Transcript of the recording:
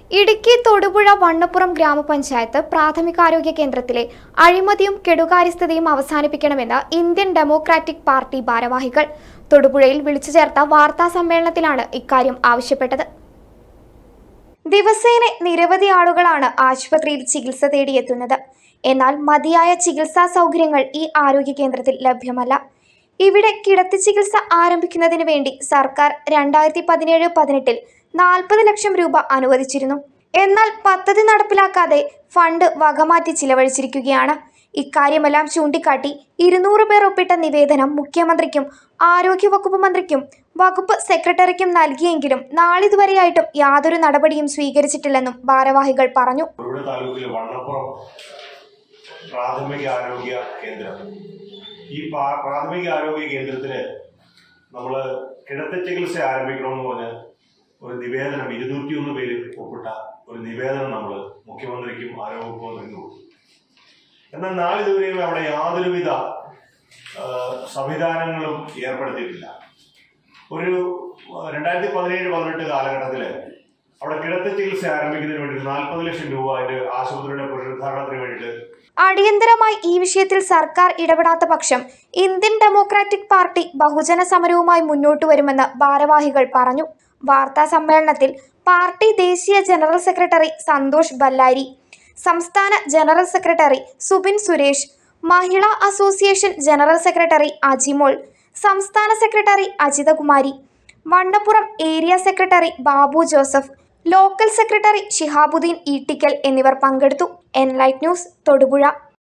ഇടുക്കി തൊടുപുഴ വണ്ണപ്പുറം ഗ്രാമപഞ്ചായത്ത് പ്രാഥമികാരോഗ്യ കേന്ദ്രത്തിലെ അഴിമതിയും കെടുകാര്യസ്ഥതയും അവസാനിപ്പിക്കണമെന്ന് ഇന്ത്യൻ ഡെമോക്രാറ്റിക് പാർട്ടി ഭാരവാഹികൾ തൊടുപുഴയിൽ വിളിച്ചു ചേർത്ത വാർത്താ സമ്മേളനത്തിലാണ് ഇക്കാര്യം ആവശ്യപ്പെട്ടത് ദിവസേന നിരവധി ആളുകളാണ് ആശുപത്രിയിൽ ചികിത്സ തേടിയെത്തുന്നത് എന്നാൽ മതിയായ ചികിത്സാ സൗകര്യങ്ങൾ ഈ ആരോഗ്യ കേന്ദ്രത്തിൽ ലഭ്യമല്ല ഇവിടെ കിടത്തി ചികിത്സ ആരംഭിക്കുന്നതിന് വേണ്ടി സർക്കാർ രണ്ടായിരത്തി പതിനേഴ് പതിനെട്ടിൽ നാൽപ്പത് ലക്ഷം രൂപ അനുവദിച്ചിരുന്നു എന്നാൽ പദ്ധതി നടപ്പിലാക്കാതെ ഫണ്ട് വകമാറ്റി ചിലവഴിച്ചിരിക്കുകയാണ് ഇക്കാര്യമെല്ലാം ചൂണ്ടിക്കാട്ടി ഇരുന്നൂറ് പേർ ഒപ്പിട്ട നിവേദനം മുഖ്യമന്ത്രിക്കും ആരോഗ്യവകുപ്പ് മന്ത്രിക്കും വകുപ്പ് സെക്രട്ടറിക്കും നൽകിയെങ്കിലും നാളിതുവരെയായിട്ടും യാതൊരു നടപടിയും സ്വീകരിച്ചിട്ടില്ലെന്നും ഭാരവാഹികൾ പറഞ്ഞു തൊടുപുഴ താലൂക്കിലെ വണ്ണപ്പുറം പ്രാഥമിക ആരോഗ്യ കേന്ദ്രം ഈ പാ- പ്രാഥമിക ആരോഗ്യ കേന്ദ്രത്തിന് നമ്മൾ കിടത്തി ചികിത്സ ആരംഭിക്കണമെന്ന് പറഞ്ഞ് ഒരു നിവേദനം ഇരുന്നൂറ്റിയൊന്ന് പേര് ഒപ്പിട്ട ഒരു നിവേദനം നമ്മൾ മുഖ്യമന്ത്രിക്കും ആരോഗ്യ മന്ത്രിക്കും കൊടുത്തു എന്നാൽ നാളിതുവരെയും അവിടെ യാതൊരുവിധ ആ, സംവിധാനങ്ങളും ഏർപ്പെടുത്തിയിട്ടില്ല ഒരു രണ്ടായിരത്തി പതിനേഴ് പതിനെട്ട് കാലഘട്ടത്തിൽ അവിടെ കിടത്തി ചികിത്സ ആരംഭിക്കുന്നതിന് വേണ്ടി നാൽപ്പത് ലക്ഷം രൂപ അതിന്റെ ആശുപത്രിയുടെ പുനരുദ്ധാരണത്തിന് വേണ്ടിയിട്ട് അടിയന്തരമായി ഈ വിഷയത്തിൽ സർക്കാർ ഇടപെടാത്ത പക്ഷം ഇന്ത്യൻ ഡെമോക്രാറ്റിക് പാർട്ടി ബഹുജന സമരവുമായി മുന്നോട്ടു വരുമെന്ന് ഭാരവാഹികൾ പറഞ്ഞു വാർത്താ സമ്മേളനത്തിൽ പാർട്ടി ദേശീയ ജനറൽ സെക്രട്ടറി സന്തോഷ് ബല്ലാരി സംസ്ഥാന general secretary Subin Suresh Mahila association general secretary Ajimol സംസ്ഥാന secretary Ajithakumari Vannappuram area secretary Babu Joseph local secretary Shihabuddin Eettikkal എന്നിവർ പങ്കെടുത്തു എൻലൈറ്റ് ന്യൂസ് തൊടുപുഴ